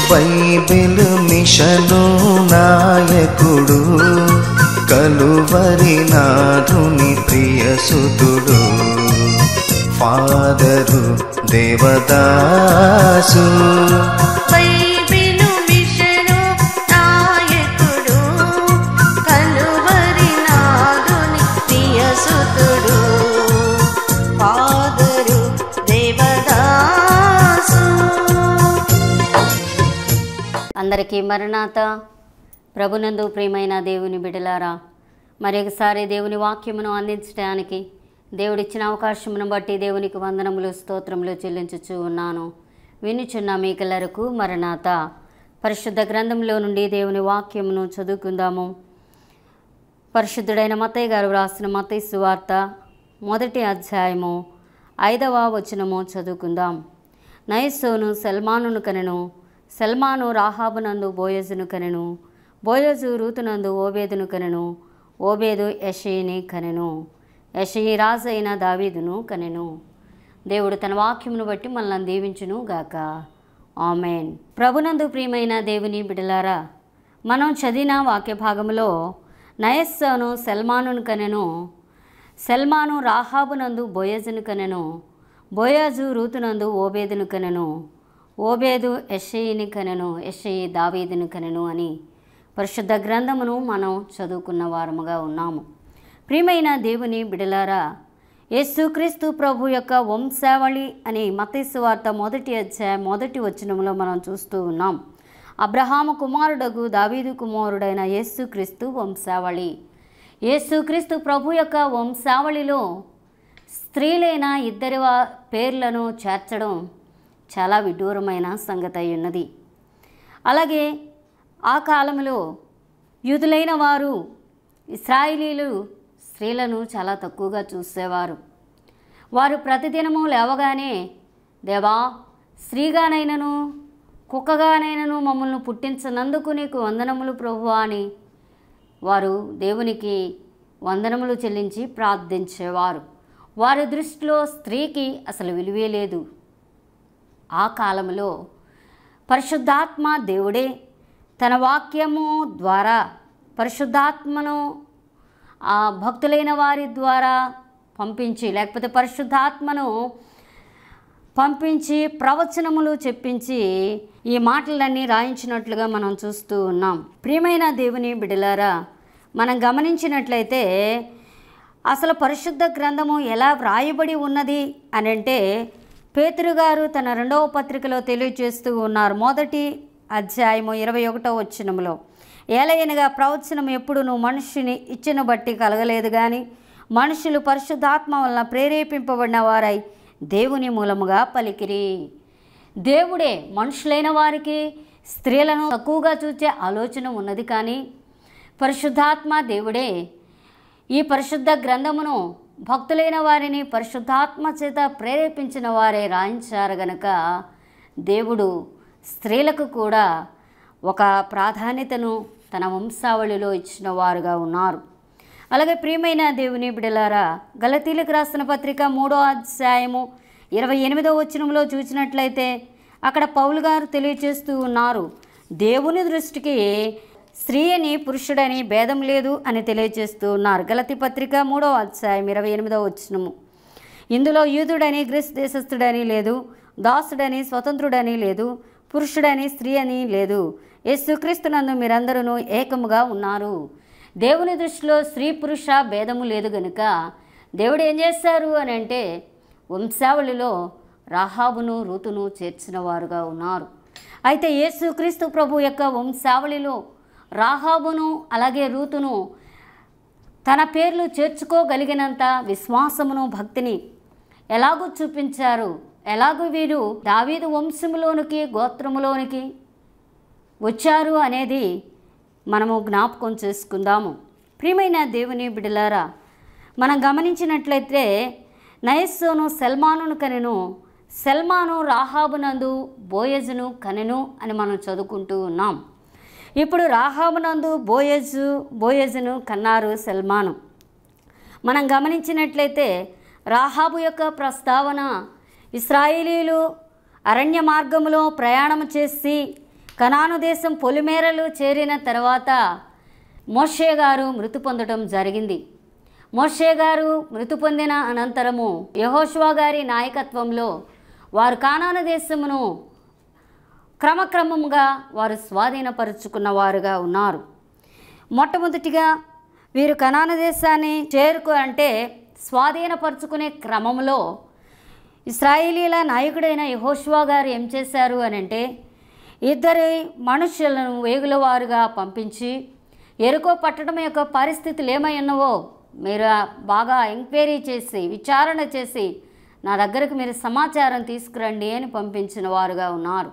Bible mission నాయకుడు Calvary నాథుని ప్రియసుతుడు ఫాదరు దేవదాసు బైబిలు మిషను నాయకుడు కలువరి నాదుని ప్రియసుతుడు పాదరు దేవదాసు అందరికీ మరణాత ప్రభునందు ప్రియమైన దేవుని బిడలారా మరొకసారి దేవుని వాక్యమును అందించడానికి దేవుడిచ్చిన అవకాశమును బట్టి దేవునికి వందనములు స్తోత్రములు చెల్లించుచూ ఉన్నాను వినుచున్న మీకెల్లరకు మరణాత పరిశుద్ధ గ్రంథంలో నుండి దేవుని వాక్యమును చదువుకుందాము పరిశుద్ధుడైన మత్తయ్య గారు వ్రాసిన మత్తయ్య సువార్త మొదటి అధ్యాయము ఐదవ వచనము చదువుకుందాం నయస్సోను సల్మానును కనెను సల్మాను రాహాబునందు బోయజును కనెను బోయజు రూతునందు ఓబేదును కనెను ఓబేదు యషయిని కనెను యషయి రాజు అయిన దావీదును కనెను దేవుడు తన వాక్యమును బట్టి మనల్ని దీవించును గాక ఆమెన్ ప్రభునందు ప్రియమైన దేవుని బిడలారా మనం చదివిన వాక్య భాగంలో నయస్సను సల్మానును కనెను సల్మాను రాహాబునందు బోయజును కనెను బోయాజు రూతునందు ఓబేదును కనెను ఓబేదు యషయిని కనెను యషయి దావీదును కనెను అని పరిశుద్ధ గ్రంథమును మనం చదువుకున్న వారముగా ఉన్నాము ప్రియమైన దేవుని బిడలారా యేసుక్రీస్తు ప్రభు యొక్క వంశావళి అని మతేసు వార్త మొదటి అధ్యాయం మొదటి వచనంలో మనం చూస్తూ ఉన్నాం అబ్రహాము కుమారుడగు దావీదు కుమారుడైన యేసుక్రీస్తు వంశావళి యేసుక్రీస్తు ప్రభు యొక్క వంశావళిలో స్త్రీలైన ఇద్దరి వా- పేర్లను చేర్చడం చాలా విడ్డూరమైన సంగతి అయి ఉన్నది అలాగే ఆ కాలంలో యూదులైన వారు ఇస్రాయిలీలు స్త్రీలను చాలా తక్కువగా చూసేవారు వారు ప్రతిదినము లేవగానే దేవా స్త్రీగానైనను కుక్కగానైనను మమ్మల్ని పుట్టించనందుకు నీకు వందనములు ప్రభువా అని వారు దేవునికి వందనములు చెల్లించి ప్రార్థించేవారు వారి దృష్టిలో స్త్రీకి అసలు విలువే లేదు ఆ కాలంలో పరిశుద్ధాత్మ దేవుడే తన వాక్యము ద్వారా పరిశుద్ధాత్మను ఆ భక్తులైన వారి ద్వారా పంపించి లేకపోతే పరిశుద్ధాత్మను పంపించి ప్రవచనములు చెప్పించి ఈ మాటలన్నీ రాయించినట్లుగా మనం చూస్తూ ఉన్నాం ప్రియమైన దేవుని బిడలారా మనం గమనించినట్లయితే అసలు పరిశుద్ధ గ్రంథము ఎలా వ్రాయబడి ఉన్నది అని అంటే పేతురు గారు తన రెండవ పత్రికలో తెలియజేస్తూ ఉన్నారు మొదటి అధ్యాయము ఇరవై ఒకటో వచ్చినములో ఏలయనగా ప్రవచనం ఎప్పుడును మనుషుని ఇచ్చిన బట్టి కలగలేదు కానీ మనుషులు పరిశుద్ధాత్మ వలన ప్రేరేపింపబడిన వారై దేవుని మూలముగా పలికిరి దేవుడే మనుషులైన వారికి స్త్రీలను తక్కువగా చూచే ఆలోచన ఉన్నది కానీ పరిశుద్ధాత్మ దేవుడే ఈ పరిశుద్ధ గ్రంథమును భక్తులైన వారిని పరిశుద్ధాత్మ చేత ప్రేరేపించిన వారే రాయించారు గనక దేవుడు స్త్రీలకు కూడా ఒక ప్రాధాన్యతను తన వంశావళిలో ఇచ్చిన వారుగా ఉన్నారు అలాగే ప్రియమైన దేవుని బిడలారా గలతీలకు రాసిన పత్రిక మూడో అధ్యాయము ఇరవై ఎనిమిదో వచనంలో చూసినట్లయితే అక్కడ పౌలు గారు తెలియజేస్తూ ఉన్నారు దేవుని దృష్టికి స్త్రీ అని పురుషుడని భేదం లేదు అని తెలియజేస్తూ ఉన్నారు గలతి పత్రిక మూడో అధ్యాయం ఇరవై ఎనిమిదో వచనము ఇందులో యూదుడని గ్రీస్ దేశస్థుడని లేదు దాసుడని స్వతంత్రుడని లేదు పురుషుడని స్త్రీ అని లేదు యేసుక్రీస్తునందు మీరందరూ ఏకముగా ఉన్నారు దేవుని దృష్టిలో స్త్రీ పురుష భేదము లేదు గనుక దేవుడు ఏం చేశారు అని అంటే వంశావళిలో రాహాబును రూతును చేర్చిన వారుగా ఉన్నారు అయితే యేసుక్రీస్తు ప్రభు యొక్క వంశావళిలో రాహాబును అలాగే రూతును తన పేర్లు చేర్చుకోగలిగినంత విశ్వాసమును భక్తిని ఎలాగూ చూపించారు ఎలాగూ వీరు దావీదు వంశములోనికి గోత్రములోనికి వచ్చారు అనేది మనము జ్ఞాపకం చేసుకుందాము ప్రియమైన దేవుని బిడలారా మనం గమనించినట్లయితే నయస్సోను సల్మానును కనెను సల్మాను రాహాబునందు బోయజును కనెను అని మనం చదువుకుంటూ ఉన్నాం ఇప్పుడు రాహాబునందు బోయజు బోయజును కన్నారు సల్మాను మనం గమనించినట్లయితే రాహాబు యొక్క ప్రస్తావన ఇస్రాయేలీలు అరణ్య మార్గములో ప్రయాణం చేసి కనాను దేశం పొలిమేరలు చేరిన తర్వాత మోషే గారు మృతి పొందడం జరిగింది మోషే గారు మృతి పొందిన అనంతరము యహోష్వా గారి నాయకత్వంలో వారు కానాను దేశమును క్రమక్రమంగా వారు స్వాధీనపరుచుకున్న వారుగా ఉన్నారు మొట్టమొదటిగా వీరు కనాన దేశాన్ని చేరుకు అంటే స్వాధీనపరుచుకునే క్రమంలో ఇస్రాయేలీల నాయకుడైన యహోష్వా గారు ఏం చేశారు అని అంటే ఇద్దరి మనుషులను వేగుల వారుగా పంపించి ఎరుకో పట్టడం యొక్క పరిస్థితులు ఏమై ఉన్నవో మీరు బాగా ఎంక్వైరీ చేసి విచారణ చేసి నా దగ్గరకు మీరు సమాచారం తీసుకురండి అని పంపించిన వారుగా ఉన్నారు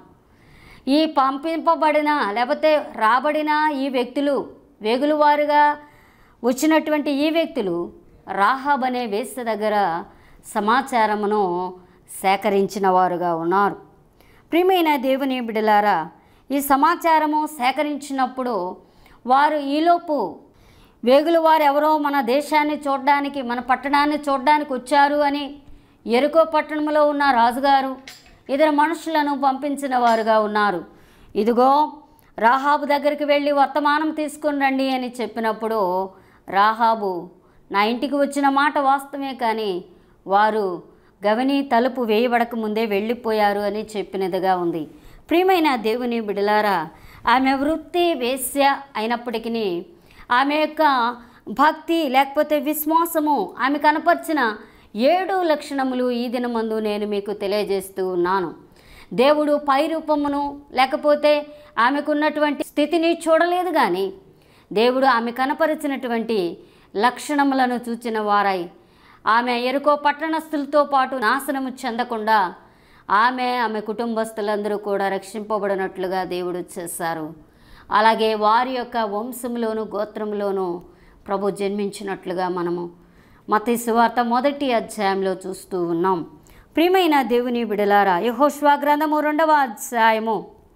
ఈ పంపింపబడిన లేకపోతే రాబడిన ఈ వ్యక్తులు వేగులవారుగా వచ్చినటువంటి ఈ వ్యక్తులు రాహాబ్ అనే వేశ్య దగ్గర సమాచారమును సేకరించిన వారుగా ఉన్నారు ప్రియమైన దేవుని బిడలారా ఈ సమాచారము సేకరించినప్పుడు వారు ఈలోపు వేగులు వారు ఎవరో మన దేశాన్ని చూడడానికి మన పట్టణాన్ని చూడడానికి వచ్చారు అని ఎరుకో పట్టణంలో ఉన్న రాజుగారు ఇద్దరు మనుషులను పంపించిన వారుగా ఉన్నారు ఇదిగో రాహాబు దగ్గరికి వెళ్ళి వర్తమానం తీసుకుని రండి అని చెప్పినప్పుడు రాహాబు నా ఇంటికి వచ్చిన మాట వాస్తవమే కానీ వారు గవిని తలుపు వేయబడక ముందే వెళ్ళిపోయారు అని చెప్పినదిగా ఉంది ప్రియమైన దేవుని బిడలారా ఆమె వృత్తి వేశ్య అయినప్పటికీ ఆమె యొక్క భక్తి లేకపోతే విశ్వాసము ఆమె కనపరిచిన ఏడు లక్షణములు ఈ దినమందు నేను మీకు తెలియజేస్తూ ఉన్నాను దేవుడు పై రూపమును లేకపోతే ఆమెకున్నటువంటి స్థితిని చూడలేదు కానీ దేవుడు ఆమె కనపరిచినటువంటి లక్షణములను చూచిన వారై ఆమె ఎరుకో పట్టణస్థులతో పాటు నాశనము చెందకుండా ఆమె ఆమె కుటుంబస్తులందరూ కూడా రక్షింపబడినట్లుగా దేవుడు చేశారు అలాగే వారి యొక్క వంశంలోను గోత్రంలోనూ ప్రభు జన్మించినట్లుగా మనము మత సువార్త మొదటి అధ్యాయంలో చూస్తూ ఉన్నాం ప్రియమైన దేవుని బిడలారా యహోష్వా గ్రంథము రెండవ అధ్యాయము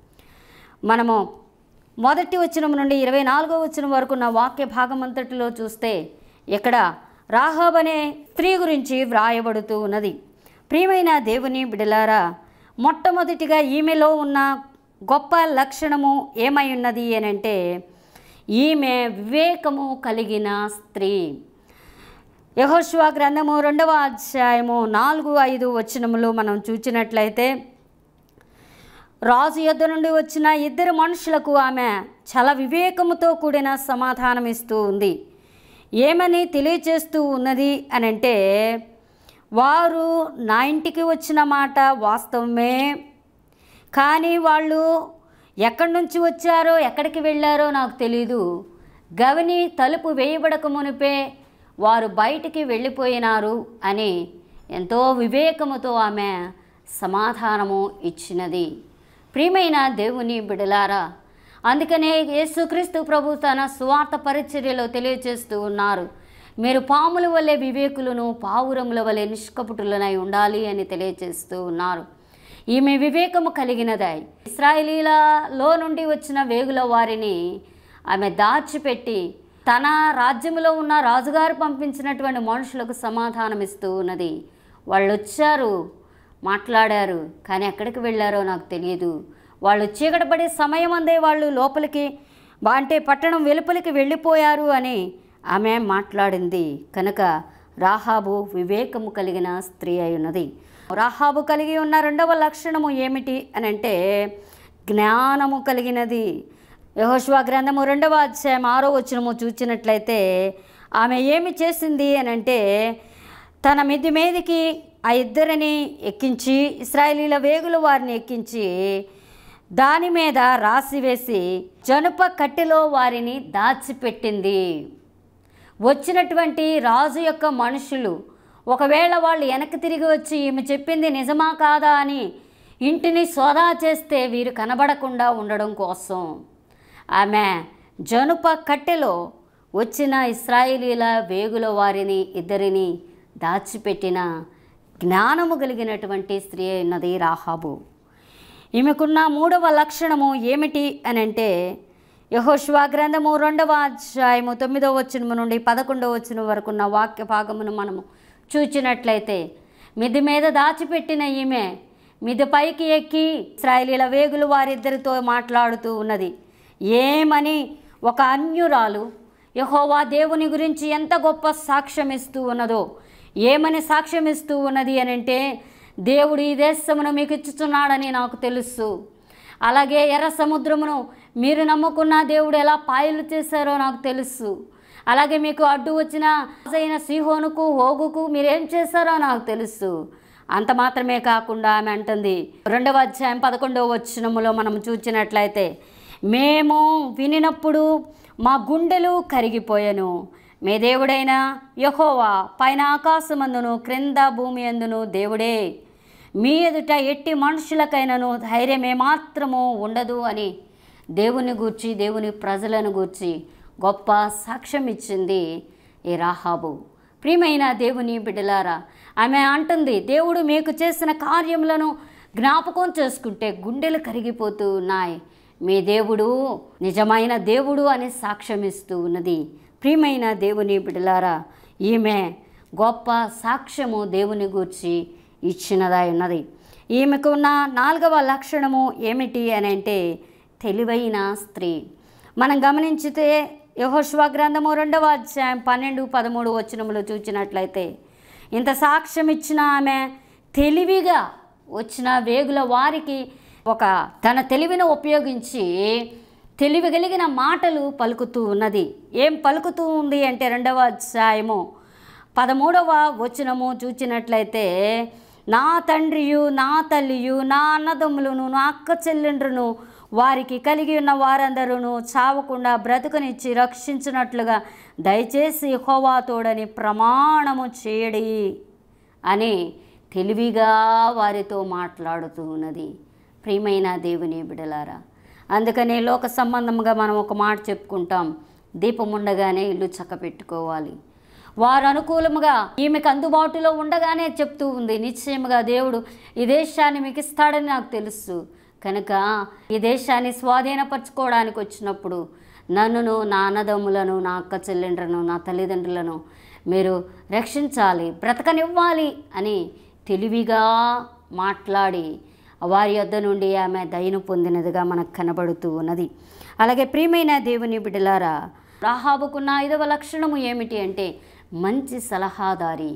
మనము మొదటి వచనం నుండి ఇరవై నాలుగో వచనం వరకు ఉన్న వాక్య భాగం అంతటిలో చూస్తే ఇక్కడ రాహబ్ అనే స్త్రీ గురించి వ్రాయబడుతూ ఉన్నది ప్రియమైన దేవుని బిడలారా మొట్టమొదటిగా ఈమెలో ఉన్న గొప్ప లక్షణము ఏమై ఉన్నది అని అంటే ఈమె వివేకము కలిగిన స్త్రీ యహోష్వా గ్రంథము రెండవ అధ్యాయము నాలుగు ఐదు వచనములు మనం చూచినట్లయితే రాజు యొద్ద నుండి వచ్చిన ఇద్దరు మనుషులకు ఆమె చాలా వివేకముతో కూడిన సమాధానం ఇస్తూ ఉంది ఏమని తెలియచేస్తూ ఉన్నది అని అంటే వారు నా ఇంటికి వచ్చిన మాట వాస్తవమే కానీ వాళ్ళు ఎక్కడి నుంచి వచ్చారో ఎక్కడికి వెళ్ళారో నాకు తెలీదు గవిని తలుపు వేయబడక మునిపే వారు బయటికి వెళ్ళిపోయినారు అని ఎంతో వివేకముతో ఆమె సమాధానము ఇచ్చినది ప్రియమైన దేవుని బిడలారా అందుకనే యేసుక్రీస్తు ప్రభు తన సువార్త పరిచర్యలో తెలియజేస్తూ ఉన్నారు మీరు పాముల వలె వివేకులను పావురముల వలె నిష్కపుటులనై ఉండాలి అని తెలియజేస్తూ ఉన్నారు ఈమె వివేకము కలిగినదై ఇస్రాయేలీలలో నుండి వచ్చిన వేగుల వారిని ఆమె దాచిపెట్టి తన రాజ్యంలో ఉన్న రాజుగారు పంపించినటువంటి మనుషులకు సమాధానం ఇస్తూ ఉన్నది వాళ్ళు వచ్చారు మాట్లాడారు కానీ ఎక్కడికి వెళ్ళారో నాకు తెలియదు వాళ్ళు చీకటపడే సమయం అందే వాళ్ళు లోపలికి బా- అంటే పట్టణం వెలుపలికి వెళ్ళిపోయారు అని ఆమె మాట్లాడింది కనుక రాహాబు వివేకము కలిగిన స్త్రీ అయి ఉన్నది రాహాబు కలిగి ఉన్న రెండవ లక్షణము ఏమిటి అని అంటే జ్ఞానము కలిగినది యహోష్వా గ్రంథము రెండవ అధ్యాయం ఆరో వచనము చూచినట్లయితే ఆమె ఏమి చేసింది అని అంటే తన మిద్ది మీదికి ఆ ఇద్దరిని ఎక్కించి ఇస్రాయేలీల వేగుల వారిని ఎక్కించి దాని మీద రాసి వేసి జనుప కట్టెలో వారిని దాచిపెట్టింది వచ్చినటువంటి రాజు యొక్క మనుషులు ఒకవేళ వాళ్ళు వెనక్కి తిరిగి వచ్చి ఈమె చెప్పింది నిజమా కాదా అని ఇంటిని సోదా చేస్తే వీరు కనబడకుండా ఉండడం కోసం ఆమె జనుప కట్టెలో వచ్చిన ఇస్రాయేలీల వేగుల వారిని ఇద్దరిని దాచిపెట్టిన జ్ఞానము కలిగినటువంటి స్త్రీ అయినది రాహాబు ఈమెకున్న మూడవ లక్షణము ఏమిటి అని అంటే యహోష్వా గ్రంథము రెండవ అధ్యాయము తొమ్మిదవ వచనము నుండి పదకొండవ వచనం వరకు ఉన్న వాక్య భాగమును మనము చూచినట్లయితే మిది మీద దాచిపెట్టిన ఈమె మిది పైకి ఎక్కి ఇస్రాయేలీల వేగులు వారిద్దరితో మాట్లాడుతూ ఉన్నది ఏమని ఒక అన్యురాలు యహోవా దేవుని గురించి ఎంత గొప్ప సాక్ష్యం ఇస్తూ ఉన్నదో ఏమని సాక్ష్యం ఇస్తూ ఉన్నది అని అంటే దేవుడు ఈ దేశమును మీకు ఇచ్చుచున్నాడని నాకు తెలుసు అలాగే ఎర్ర సముద్రమును మీరు నమ్ముకున్న దేవుడు ఎలా పాయలు చేశారో నాకు తెలుసు అలాగే మీకు అడ్డు వచ్చిన అయిన సిహోనుకు హోగుకు మీరేం చేశారో నాకు తెలుసు అంత మాత్రమే కాకుండా ఆమె అంటుంది రెండవ అధ్యాయం పదకొండవ వచనములో మనం చూచినట్లయితే మేము వినినప్పుడు మా గుండెలు కరిగిపోయాను మీ దేవుడైన యహోవా పైన ఆకాశమందును క్రింద భూమి అందును దేవుడే మీ ఎదుట ఎట్టి మనుషులకైనను ధైర్యం ఏమాత్రము ఉండదు అని దేవుని గూర్చి దేవుని ప్రజలను గూర్చి గొప్ప సాక్ష్యం ఇచ్చింది ఈ రాహాబు ప్రియమైన దేవుని బిడ్డలారా ఆమె అంటుంది దేవుడు మీకు చేసిన కార్యములను జ్ఞాపకం చేసుకుంటే గుండెలు కరిగిపోతూ ఉన్నాయి మీ దేవుడు నిజమైన దేవుడు అని సాక్ష్యం ఇస్తూ ఉన్నది ప్రియమైన దేవుని బిడ్డలారా ఈమె గొప్ప సాక్ష్యము దేవుని గూర్చి ఇచ్చినదై ఉన్నది ఈమెకు ఉన్న నాలుగవ లక్షణము ఏమిటి అని అంటే తెలివైన స్త్రీ మనం గమనించితే యహోష్వా గ్రంథము రెండవ అధ్యాయం పన్నెండు పదమూడు వచనములు చూచినట్లయితే ఇంత సాక్ష్యం ఇచ్చిన ఆమె తెలివిగా వచ్చిన వేగుల వారికి ఒక తన తెలివిని ఉపయోగించి తెలివి కలిగిన మాటలు పలుకుతూ ఉన్నది ఏం పలుకుతూ ఉంది అంటే రెండవ అధ్యాయము పదమూడవ వచనము చూచినట్లయితే నా తండ్రియు నా తల్లియు నా అన్నదమ్ములను నా అక్క చెల్లెండ్రును వారికి కలిగి ఉన్న వారందరూ చావకుండా బ్రతుకునిచ్చి రక్షించినట్లుగా దయచేసి హోవా తోడని ప్రమాణము చేయడి అని తెలివిగా వారితో మాట్లాడుతూ ఉన్నది ప్రియమైన దేవుని బిడలారా అందుకనే లోక సంబంధంగా మనం ఒక మాట చెప్పుకుంటాం దీపం ఉండగానే ఇల్లు చక్కపెట్టుకోవాలి వారు అనుకూలముగా ఈమెకు అందుబాటులో ఉండగానే చెప్తూ ఉంది నిశ్చయముగా దేవుడు ఈ దేశాన్ని మీకు ఇస్తాడని నాకు తెలుసు కనుక ఈ దేశాన్ని స్వాధీనపరచుకోవడానికి వచ్చినప్పుడు నన్నును నా అన్నదమ్ములను నా అక్క చెల్లెండ్రను నా తల్లిదండ్రులను మీరు రక్షించాలి బ్రతకనివ్వాలి అని తెలివిగా మాట్లాడి వారి యొద్ద నుండి ఆమె దయను పొందినదిగా మనకు కనబడుతూ ఉన్నది అలాగే ప్రియమైన దేవుని బిడ్డలారా రాహాబుకున్న ఐదవ లక్షణము ఏమిటి అంటే మంచి సలహాదారి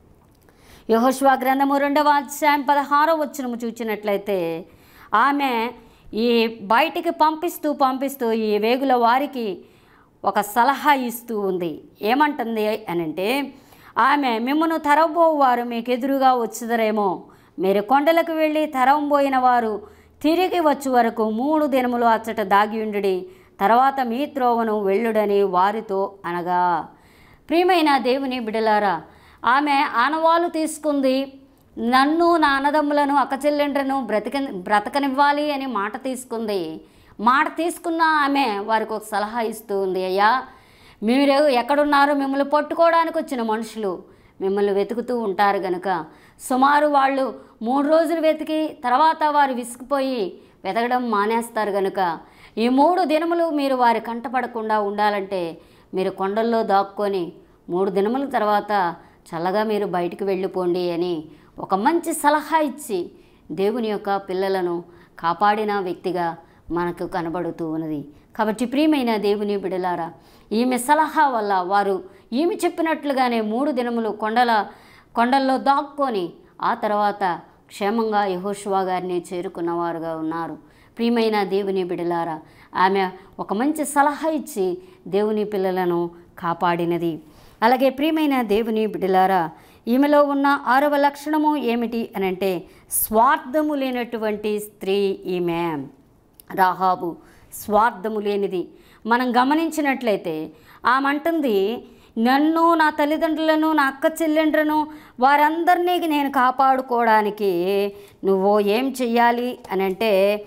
యహోష్వా గ్రంథము రెండవ అధ్యాయం పదహారో వచనము చూచినట్లయితే ఆమె ఈ బయటికి పంపిస్తూ పంపిస్తూ ఈ వేగుల వారికి ఒక సలహా ఇస్తూ ఉంది ఏమంటుంది అని అంటే ఆమె మిమ్మను తరవబోవారు మీకు ఎదురుగా వచ్చుదరేమో మీరు కొండలకు వెళ్ళి తరంబోయిన వారు తిరిగి వచ్చే వరకు మూడు దినములు అచ్చట దాగి ఉండుడి తర్వాత మీ త్రోవను వెళ్ళుడని వారితో అనగా ప్రియమైన దేవుని బిడలారా ఆమె ఆనవాలు తీసుకుంది నన్ను నా అన్నదమ్ములను అక్కచెల్లెండ్రను బ్రతిక బ్రతకనివ్వాలి అని మాట తీసుకుంది మాట తీసుకున్న ఆమె వారికి ఒక సలహా ఇస్తూ ఉంది అయ్యా మీరు ఎక్కడున్నారో మిమ్మల్ని పట్టుకోవడానికి వచ్చిన మనుషులు మిమ్మల్ని వెతుకుతూ ఉంటారు గనుక సుమారు వాళ్ళు మూడు రోజులు వెతికి తర్వాత వారు విసిగిపోయి వెతకడం మానేస్తారు గనుక ఈ మూడు దినములు మీరు వారి కంటపడకుండా ఉండాలంటే మీరు కొండల్లో దాక్కొని మూడు దినముల తర్వాత చల్లగా మీరు బయటికి వెళ్ళిపోండి అని ఒక మంచి సలహా ఇచ్చి దేవుని యొక్క పిల్లలను కాపాడిన వ్యక్తిగా మనకు కనబడుతూ ఉన్నది కాబట్టి ప్రియమైన దేవుని బిడలారా ఈమె సలహా వల్ల వారు ఈమె చెప్పినట్లుగానే మూడు దినములు కొండల కొండల్లో దాక్కొని ఆ తర్వాత క్షేమంగా యహోషువా గారిని చేరుకున్నవారుగా ఉన్నారు ప్రియమైన దేవుని బిడలారా ఆమె ఒక మంచి సలహా ఇచ్చి దేవుని పిల్లలను కాపాడినది అలాగే ప్రియమైన దేవుని బిడలారా ఈమెలో ఉన్న ఆరవ లక్షణము ఏమిటి అని అంటే స్వార్థము లేనటువంటి స్త్రీ ఈమె రాహాబు స్వార్థము లేనిది మనం గమనించినట్లయితే ఆమె అంటుంది నన్ను నా తల్లిదండ్రులను నా అక్క చెల్లెండ్రను వారందరినీ నేను కాపాడుకోవడానికి నువ్వు ఏం చెయ్యాలి అని అంటే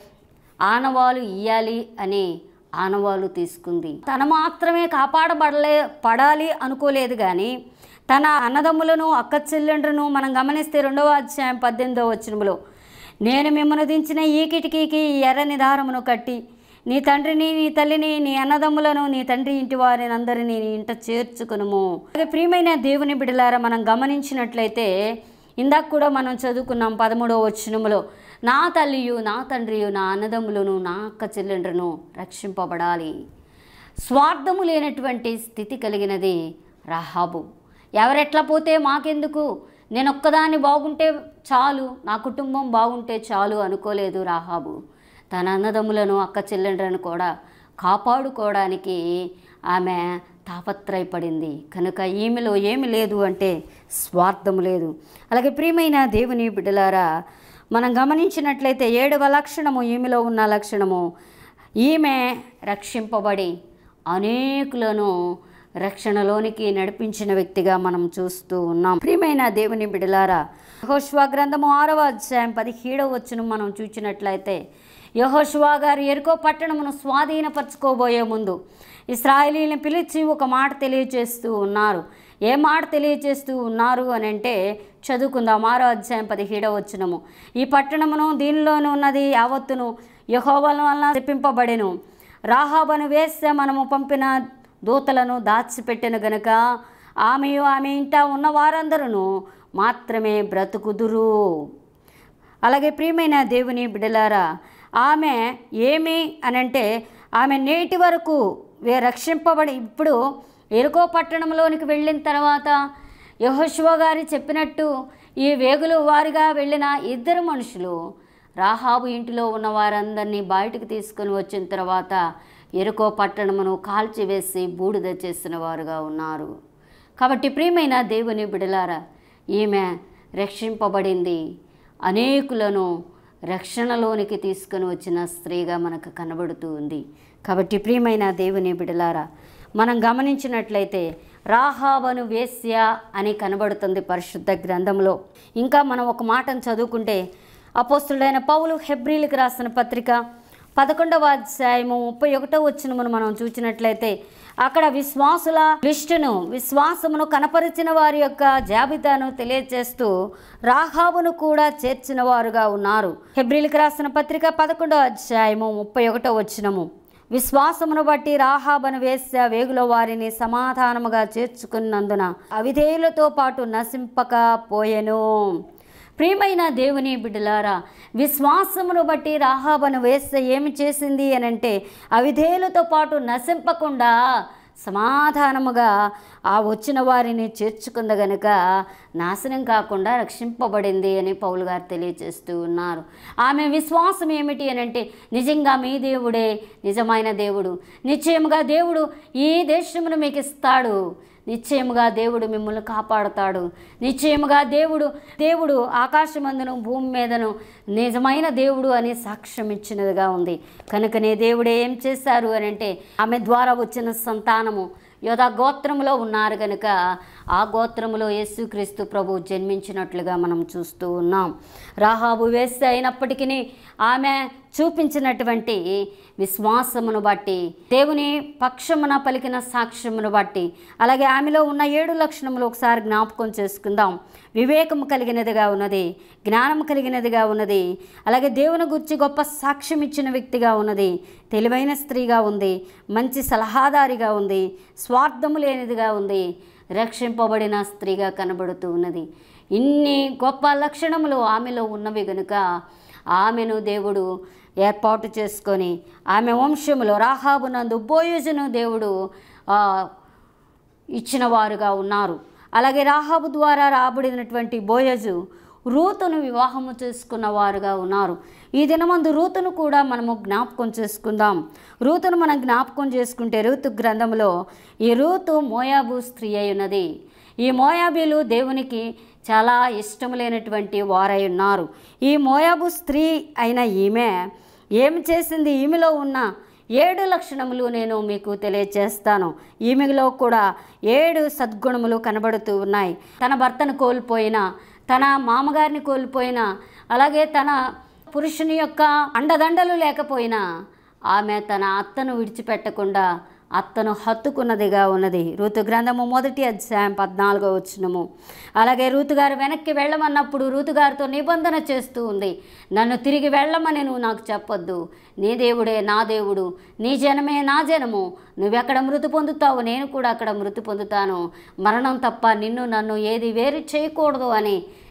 ఆనవాలు ఇయ్యాలి అని ఆనవాలు తీసుకుంది తన మాత్రమే కాపాడబడలే పడాలి అనుకోలేదు కానీ తన అన్నదమ్ములను అక్క చెల్లెండ్రను మనం గమనిస్తే రెండవ అధ్యాయం పద్దెనిమిదవ వచనములో నేను మిమ్మల్ని దించిన ఈ కిటికీకి ఈ ఎర్రని దారమును కట్టి నీ తండ్రిని నీ తల్లిని నీ అన్నదమ్ములను నీ తండ్రి ఇంటి వారిని అందరినీ నీ ఇంట చేర్చుకునుము అలాగే ప్రియమైన దేవుని బిడలారా మనం గమనించినట్లయితే ఇందాక కూడా మనం చదువుకున్నాం పదమూడవ వచనములో నా తల్లియు నా తండ్రియు నా అన్నదమ్ములను నా అక్క చెల్లెండ్రును రక్షింపబడాలి స్వార్థము లేనటువంటి స్థితి కలిగినది రహాబు ఎవరెట్లా పోతే మాకెందుకు నేను ఒక్కదాన్ని బాగుంటే చాలు నా కుటుంబం బాగుంటే చాలు అనుకోలేదు రాహాబు తన అన్నదమ్ములను అక్క చెల్లెండ్రను కూడా కాపాడుకోవడానికి ఆమె తాపత్రయపడింది కనుక ఈమెలో ఏమి లేదు అంటే స్వార్థం లేదు అలాగే ప్రియమైన దేవుని బిడ్డలారా మనం గమనించినట్లయితే ఏడవ లక్షణము ఈమెలో ఉన్న లక్షణము ఈమె రక్షింపబడి అనేకులను రక్షణలోనికి నడిపించిన వ్యక్తిగా మనం చూస్తూ ఉన్నాం ప్రియమైన దేవుని బిడలారా యహోష్వా గ్రంథము ఆరవ అధ్యాయం పదిహేడవ వచ్చును మనం చూచినట్లయితే యహోష్వా గారు ఎరుకో పట్టణమును స్వాధీనపరచుకోబోయే ముందు ఇస్రాయలీని పిలిచి ఒక మాట తెలియజేస్తూ ఉన్నారు ఏ మాట తెలియజేస్తూ ఉన్నారు అని అంటే చదువుకుందాం ఆరో అధ్యాయం పదిహేడవ వచ్చునము ఈ పట్టణమును దీనిలోనే ఉన్నది యావత్తును యహోవల వలన తెప్పింపబడెను రాహాబను వేస్తే మనము పంపిన దూతలను దాచిపెట్టిన గనుక ఆమెయు ఆమె ఇంట ఉన్న వారందరూ మాత్రమే బ్రతుకుదురు అలాగే ప్రియమైన దేవుని బిడలారా ఆమె ఏమి అనంటే ఆమె నేటి వరకు వే రక్షింపబడి ఇప్పుడు ఎరుకో పట్టణంలోనికి వెళ్ళిన తర్వాత యహోశివ గారి చెప్పినట్టు ఈ వేగులు వారిగా వెళ్ళిన ఇద్దరు మనుషులు రాహాబు ఇంటిలో ఉన్న వారందరినీ బయటకు తీసుకొని వచ్చిన తర్వాత ఎరుకో పట్టణమును కాల్చివేసి బూడిద చేసిన వారుగా ఉన్నారు కాబట్టి ప్రియమైన దేవుని బిడలారా ఈమె రక్షింపబడింది అనేకులను రక్షణలోనికి తీసుకొని వచ్చిన స్త్రీగా మనకు కనబడుతూ ఉంది కాబట్టి ప్రియమైన దేవుని బిడలారా మనం గమనించినట్లయితే రాహాబను వేశ్య అని కనబడుతుంది పరిశుద్ధ గ్రంథంలో ఇంకా మనం ఒక మాటను చదువుకుంటే అపోస్తుడైన పౌలు హెబ్రిలకు రాసిన పత్రిక పదకొండవ అధ్యాయము ముప్పై ఒకటో వచ్చినమును మనం చూసినట్లయితే అక్కడ విశ్వాసుల లిస్టును విశ్వాసమును కనపరిచిన వారి యొక్క జాబితాను తెలియజేస్తూ రాహాబును కూడా చేర్చిన వారుగా ఉన్నారు హెబ్రిల్కి రాసిన పత్రిక పదకొండవ అధ్యాయము ముప్పై ఒకటో వచ్చినము విశ్వాసమును బట్టి రాహాబను వేశ్య వేగుల వారిని సమాధానముగా చేర్చుకున్నందున అవిధేయులతో పాటు నశింపకపోయెను ప్రియమైన దేవుని బిడ్డలారా విశ్వాసమును బట్టి రాహాబను వేస్తే ఏమి చేసింది అని అంటే అవిధేయులతో పాటు నశింపకుండా సమాధానముగా ఆ వచ్చిన వారిని చేర్చుకుంది గనుక నాశనం కాకుండా రక్షింపబడింది అని పౌలు గారు తెలియజేస్తూ ఉన్నారు ఆమె విశ్వాసం ఏమిటి అని అంటే నిజంగా మీ దేవుడే నిజమైన దేవుడు నిశ్చయముగా దేవుడు ఈ దేశమును మీకు ఇస్తాడు నిశ్చయముగా దేవుడు మిమ్మల్ని కాపాడుతాడు నిశ్చయముగా దేవుడు దేవుడు ఆకాశమందును భూమి మీదను నిజమైన దేవుడు అని సాక్ష్యం ఇచ్చినదిగా ఉంది కనుకనే దేవుడే ఏం చేశారు అని అంటే ఆమె ద్వారా వచ్చిన సంతానము యోధా గోత్రములో ఉన్నారు కనుక ఆ గోత్రములో యేసుక్రీస్తు ప్రభు జన్మించినట్లుగా మనం చూస్తూ ఉన్నాం రాహాబు వేస్తే అయినప్పటికీ ఆమె చూపించినటువంటి విశ్వాసమును బట్టి దేవుని పక్షమున పలికిన సాక్ష్యమును బట్టి అలాగే ఆమెలో ఉన్న ఏడు లక్షణములు ఒకసారి జ్ఞాపకం చేసుకుందాం వివేకము కలిగినదిగా ఉన్నది జ్ఞానం కలిగినదిగా ఉన్నది అలాగే దేవుని గురించి గొప్ప సాక్ష్యం ఇచ్చిన వ్యక్తిగా ఉన్నది తెలివైన స్త్రీగా ఉంది మంచి సలహాదారిగా ఉంది స్వార్థము లేనిదిగా ఉంది రక్షింపబడిన స్త్రీగా కనబడుతూ ఉన్నది ఇన్ని గొప్ప లక్షణములు ఆమెలో ఉన్నవి గనుక ఆమెను దేవుడు ఏర్పాటు చేసుకొని ఆమె వంశములో రాహాబునందు బోయోజును దేవుడు ఆ, ఇచ్చిన వారుగా ఉన్నారు అలాగే రాహాబు ద్వారా రాబడినటువంటి బోయజు రూతును వివాహము చేసుకున్న వారుగా ఉన్నారు ఈ దినమందు రూతును కూడా మనము జ్ఞాపకం చేసుకుందాం రూతును మనం జ్ఞాపకం చేసుకుంటే రూతు గ్రంథంలో ఈ రూతు మోయాబు స్త్రీ అయి ఉన్నది ఈ మోయాబీలు దేవునికి చాలా ఇష్టం లేనటువంటి వారై ఉన్నారు ఈ మోయాబు స్త్రీ అయిన ఈమె ఏమి చేసింది ఈమెలో ఉన్న ఏడు లక్షణములు నేను మీకు తెలియజేస్తాను ఈమెలో కూడా ఏడు సద్గుణములు కనబడుతూ ఉన్నాయి తన భర్తను కోల్పోయిన తన మామగారిని కోల్పోయిన అలాగే తన పురుషుని యొక్క అండదండలు లేకపోయినా ఆమె తన అత్తను విడిచిపెట్టకుండా అత్తను హత్తుకున్నదిగా ఉన్నది ఋతు గ్రంథము మొదటి అధ్యాయం పద్నాలుగో వచ్చినము అలాగే ఋతుగారు వెనక్కి వెళ్ళమన్నప్పుడు ఋతుగారితో నిబంధన చేస్తూ ఉంది నన్ను తిరిగి వెళ్ళమని నువ్వు నాకు చెప్పొద్దు నీ దేవుడే నా దేవుడు నీ జనమే నా జనము నువ్వెక్కడ మృతి పొందుతావు నేను కూడా అక్కడ మృతి పొందుతాను మరణం తప్ప నిన్ను నన్ను ఏది వేరు చేయకూడదు అని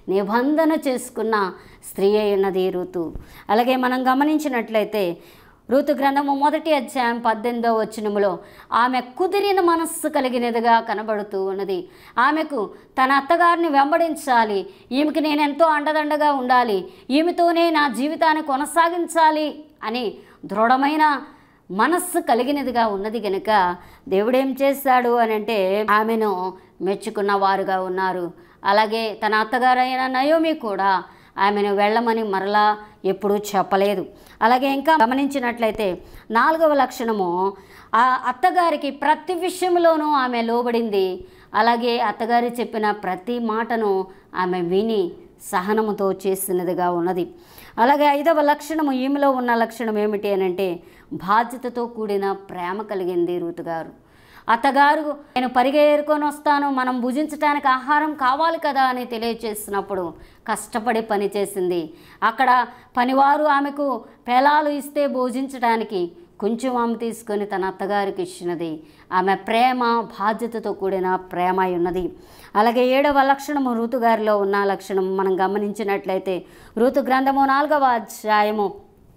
నిబంధన చేసుకున్న స్త్రీ అయి ఉన్నది ఋతు అలాగే మనం గమనించినట్లయితే ఋతు గ్రంథము మొదటి అధ్యాయం పద్దెనిమిదో వచనములో ఆమె కుదిరిన మనస్సు కలిగినదిగా కనబడుతూ ఉన్నది ఆమెకు తన అత్తగారిని వెంబడించాలి ఈమెకి నేను ఎంతో అండదండగా ఉండాలి ఈమెతోనే నా జీవితాన్ని కొనసాగించాలి అని దృఢమైన మనస్సు కలిగినదిగా ఉన్నది గనుక దేవుడేం చేశాడు అని అంటే ఆమెను మెచ్చుకున్న వారుగా ఉన్నారు అలాగే తన అత్తగారైన నయోమి కూడా ఆమెను వెళ్ళమని మరలా ఎప్పుడూ చెప్పలేదు అలాగే ఇంకా గమనించినట్లయితే నాలుగవ లక్షణము ఆ అత్తగారికి ప్రతి విషయంలోనూ ఆమె లోబడింది అలాగే అత్తగారి చెప్పిన ప్రతి మాటను ఆమె విని సహనముతో చేసినదిగా ఉన్నది అలాగే ఐదవ లక్షణము ఈమెలో ఉన్న లక్షణం ఏమిటి అని అంటే బాధ్యతతో కూడిన ప్రేమ కలిగింది రూతుగారు అత్తగారు నేను పరిగెరుకొని వస్తాను మనం భుజించడానికి ఆహారం కావాలి కదా అని తెలియచేసినప్పుడు కష్టపడి పని చేసింది అక్కడ పనివారు ఆమెకు పేలాలు ఇస్తే భోజించడానికి కొంచెం ఆమె తీసుకొని తన అత్తగారికి ఇచ్చినది ఆమె ప్రేమ బాధ్యతతో కూడిన ప్రేమ అయి ఉన్నది అలాగే ఏడవ లక్షణము ఋతుగారిలో ఉన్న లక్షణం మనం గమనించినట్లయితే ఋతు గ్రంథము నాలుగవ అధ్యాయము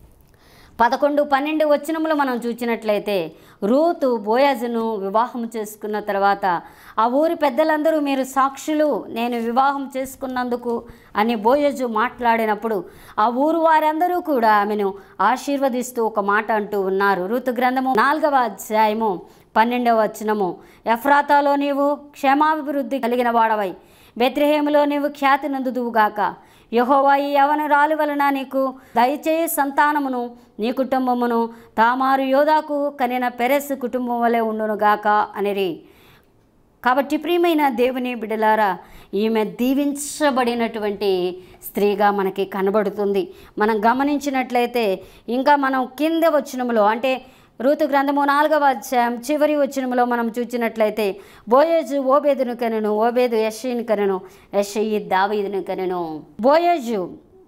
పదకొండు పన్నెండు వచనములు మనం చూసినట్లయితే రూతు బోయాజును వివాహం చేసుకున్న తర్వాత ఆ ఊరి పెద్దలందరూ మీరు సాక్షులు నేను వివాహం చేసుకున్నందుకు అని బోయజు మాట్లాడినప్పుడు ఆ ఊరు వారందరూ కూడా ఆమెను ఆశీర్వదిస్తూ ఒక మాట అంటూ ఉన్నారు ఋతు గ్రంథము నాలుగవ అధ్యాయము పన్నెండవ వచనము ఎఫ్రాతాలో నీవు క్షేమాభివృద్ధి కలిగిన వాడవై బెత్రహేములో నీవు ఖ్యాతి నందుదువుగాక యహోవా ఈ యవనరాలు వలన నీకు దయచేయి సంతానమును నీ కుటుంబమును తామారు యోధాకు కనిన పెరెస్ కుటుంబం వలె ఉండునుగాక అనిరి కాబట్టి ప్రియమైన దేవుని బిడలారా ఈమె దీవించబడినటువంటి స్త్రీగా మనకి కనబడుతుంది మనం గమనించినట్లయితే ఇంకా మనం కింద వచనములో అంటే ఋతు గ్రంథము నాలుగవ అధ్యాయం చివరి వచనములో మనం చూసినట్లయితే బోయేజు ఓబేదును కనెను ఓబేదు యషయిని కనెను యషయి దావీదును కనెను బోయేజు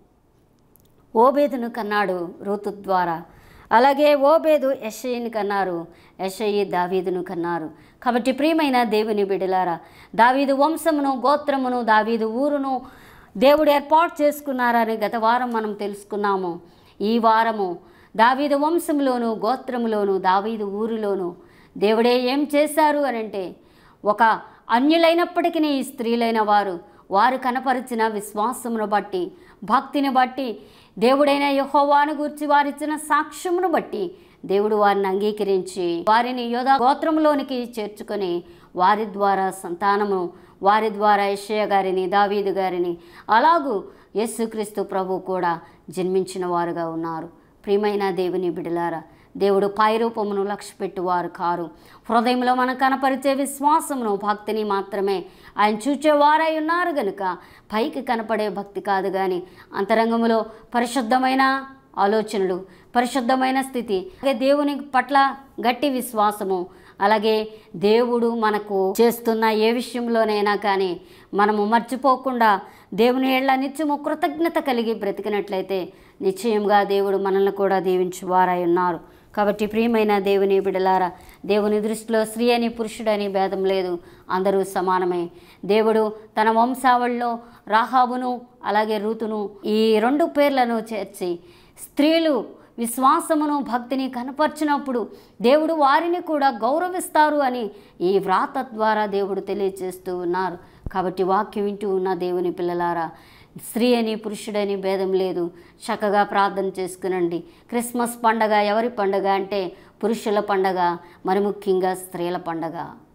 ఓబేదును కన్నాడు రూతు ద్వారా అలాగే ఓబేదు యషయిని కన్నారు యషయి దావీదును కన్నారు కాబట్టి ప్రియమైన దేవుని బిడలారా దావీదు వంశమును గోత్రమును దావీదు ఊరును దేవుడు ఏర్పాటు చేసుకున్నారని గత వారం మనం తెలుసుకున్నాము ఈ వారము దావీదు వంశంలోను గోత్రములోను దావీదు ఊరిలోను దేవుడే ఏం చేశారు అని అంటే ఒక అన్యులైనప్పటికీ ఈ స్త్రీలైన వారు వారు కనపరిచిన విశ్వాసమును బట్టి భక్తిని బట్టి దేవుడైన యహోవాను గురించి వారిచ్చిన సాక్ష్యమును బట్టి దేవుడు వారిని అంగీకరించి వారిని యోధా గోత్రంలోనికి చేర్చుకొని వారి ద్వారా సంతానము వారి ద్వారా యెషయా గారిని దావీదు గారిని అలాగూ యేసుక్రీస్తు ప్రభు కూడా జన్మించిన వారుగా ఉన్నారు ప్రియమైన దేవుని బిడలారా దేవుడు పాయరూపమును లక్ష్యపెట్టువారు కారు హృదయంలో మనం కనపరిచే విశ్వాసమును భక్తిని మాత్రమే ఆయన చూచేవారై ఉన్నారు గనుక పైకి కనపడే భక్తి కాదు కానీ అంతరంగములో పరిశుద్ధమైన ఆలోచనలు పరిశుద్ధమైన స్థితి అలాగే దేవుని పట్ల గట్టి విశ్వాసము అలాగే దేవుడు మనకు చేస్తున్న ఏ విషయంలోనైనా కానీ మనము మర్చిపోకుండా దేవుని ఏళ్ల నిత్యము కృతజ్ఞత కలిగి బ్రతికినట్లయితే నిశ్చయంగా దేవుడు మనల్ని కూడా దీవించువారై ఉన్నారు కాబట్టి ప్రియమైన దేవుని బిడలారా దేవుని దృష్టిలో స్త్రీ అని పురుషుడని భేదం లేదు అందరూ సమానమే దేవుడు తన వంశావళిలో రాహాబును అలాగే రూతును ఈ రెండు పేర్లను చేర్చి స్త్రీలు విశ్వాసమును భక్తిని కనపరిచినప్పుడు దేవుడు వారిని కూడా గౌరవిస్తారు అని ఈ వ్రాత ద్వారా దేవుడు తెలియజేస్తూ ఉన్నారు కాబట్టి వాక్యం వింటూ ఉన్న దేవుని పిల్లలారా స్త్రీ అని పురుషుడని భేదం లేదు చక్కగా ప్రార్థన చేసుకునండి క్రిస్మస్ పండగ ఎవరి పండగ అంటే పురుషుల పండగ మరి ముఖ్యంగా స్త్రీల పండగ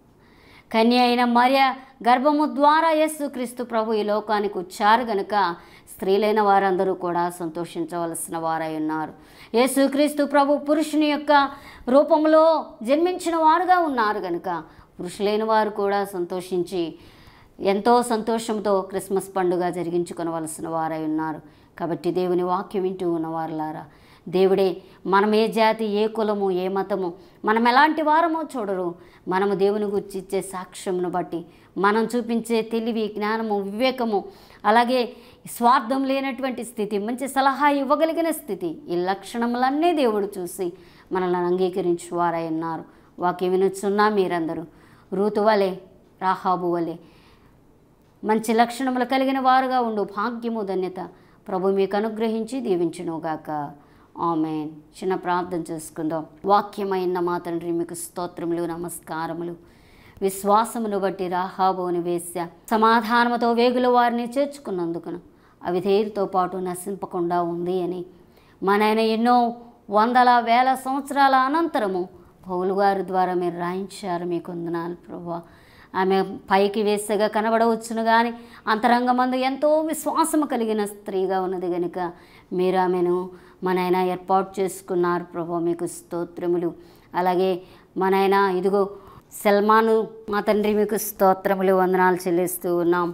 కన్య అయిన మరియ గర్భము ద్వారా యేసు క్రీస్తు ప్రభు ఈ లోకానికి వచ్చారు గనుక స్త్రీలైన వారందరూ కూడా సంతోషించవలసిన వారై ఉన్నారు యేసుక్రీస్తు ప్రభు పురుషుని యొక్క రూపంలో జన్మించిన వారుగా ఉన్నారు గనుక పురుషులైన వారు కూడా సంతోషించి ఎంతో సంతోషంతో క్రిస్మస్ పండుగ జరిగించుకొనవలసిన వారై ఉన్నారు కాబట్టి దేవుని వాక్యం వింటూ ఉన్నవారులారా దేవుడే మనం ఏ జాతి ఏ కులము ఏ మతము మనం ఎలాంటి వారమో చూడరు మనము దేవుని గురించి ఇచ్చే సాక్ష్యమును బట్టి మనం చూపించే తెలివి జ్ఞానము వివేకము అలాగే స్వార్థం లేనటువంటి స్థితి మంచి సలహా ఇవ్వగలిగిన స్థితి ఈ లక్షణములన్నీ దేవుడు చూసి మనల్ని అంగీకరించు వారై ఉన్నారు వాక్యం వినొచ్చున్నా మీరందరూ రూతు వలె రాహాబు వలె మంచి లక్షణములు కలిగిన వారుగా ఉండు భాగ్యము ధన్యత ప్రభు మీకు అనుగ్రహించి దీవించునుగాక ఆమెన్ చిన్న ప్రార్థన చేసుకుందాం వాక్యమైన మా తండ్రి మీకు స్తోత్రములు నమస్కారములు విశ్వాసమును బట్టి రాహాబోని వేశ్య సమాధానముతో వేగుల వారిని చేర్చుకున్నందుకును అవిధేయులతో పాటు నశింపకుండా ఉంది అని మనైన ఎన్నో వందల వేల సంవత్సరాల అనంతరము పౌలు గారి ద్వారా మీరు రాయించారు మీకు వందనాలు ప్రభా ఆమె పైకి వేసగా కనబడవచ్చును కానీ అంతరంగమందు ఎంతో విశ్వాసము కలిగిన స్త్రీగా ఉన్నది కనుక మీరు ఆమెను మనైనా ఏర్పాటు చేసుకున్నారు ప్రభా మీకు స్తోత్రములు అలాగే మనైనా ఇదిగో సల్మాను మా తండ్రి మీకు స్తోత్రములు వందనాలు చెల్లిస్తూ ఉన్నాం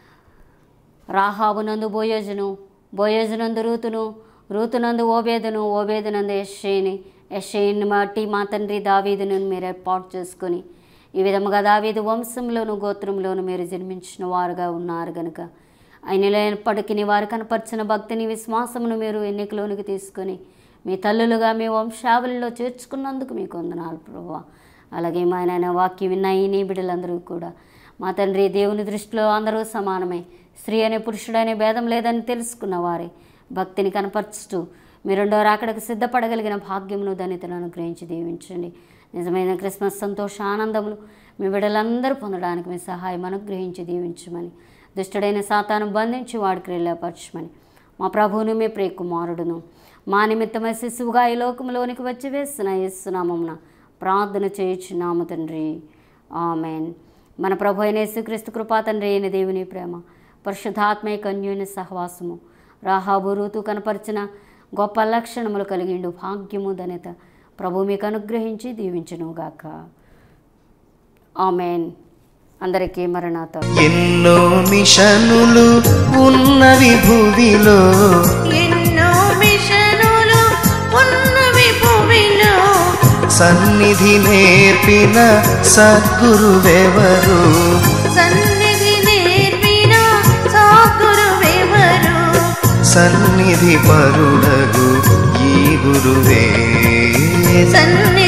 రాహాబునందు బోయోజును బోయోజునందు రూతును రూతునందు ఓబేదును ఓబేదునందు యశ్షేని యశ్షేని బట్టి మా తండ్రి దావీదును మీరు ఏర్పాటు చేసుకొని ఈ విధముగా దావీదు వంశంలోను గోత్రంలోను మీరు జన్మించిన వారుగా ఉన్నారు గనుక ఆయన లేనప్పటికీ వారు కనపరిచిన భక్తిని విశ్వాసమును మీరు ఎన్నికలోనికి తీసుకొని మీ తల్లులుగా మీ వంశావళిలో చేర్చుకున్నందుకు మీకు వందనాలు ప్రభా అలాగే మా నాయన వాక్యం విన్న ఈ నీ బిడ్డలందరూ కూడా మా తండ్రి దేవుని దృష్టిలో అందరూ సమానమే స్త్రీ అనే పురుషుడనే భేదం లేదని తెలుసుకున్న వారే భక్తిని కనపరుచుతూ మీ రెండో రాకడకు సిద్ధపడగలిగిన భాగ్యమును ధనితను అనుగ్రహించి దీవించండి నిజమైన క్రిస్మస్ సంతోష ఆనందములు మీ బిడ్డలందరూ పొందడానికి మీ సహాయం అనుగ్రహించి దీవించమని దుష్టుడైన సాతాను బంధించి వాడికి వెళ్ళపరచమని మా ప్రభువును మీ ప్రియ కుమారుడును మా నిమిత్తమై శిశువుగా ఈ లోకంలోనికి వచ్చి వేస్తున్న ఇస్తున్నామమున ప్రార్థన చేయుచున్నాము తండ్రి ఆమెన్ మన ప్రభు అయిన యేసుక్రీస్తు కృపా తండ్రి అయిన దేవుని ప్రేమ పరిశుద్ధాత్మయ అన్యోన్య సహవాసము రాహాబు రూతు కనపరిచిన గొప్ప లక్షణములు కలిగిండు భాగ్యము ధన్యత ప్రభు మీకు అనుగ్రహించి దీవించునుగాక ఆమెన్ అందరికీ మరణాత ఎన్నో మిషనులు ఉన్నవి భూమిలో ఎన్నో మిషనులు ఉన్నవి భూమిలో సన్నిధి నేర్పిన సద్గురువెవరు సన్నిధి నేర్పిన సాగురువెవరు సన్నిధి పరుడగు ఈ గురువే సన్నిధి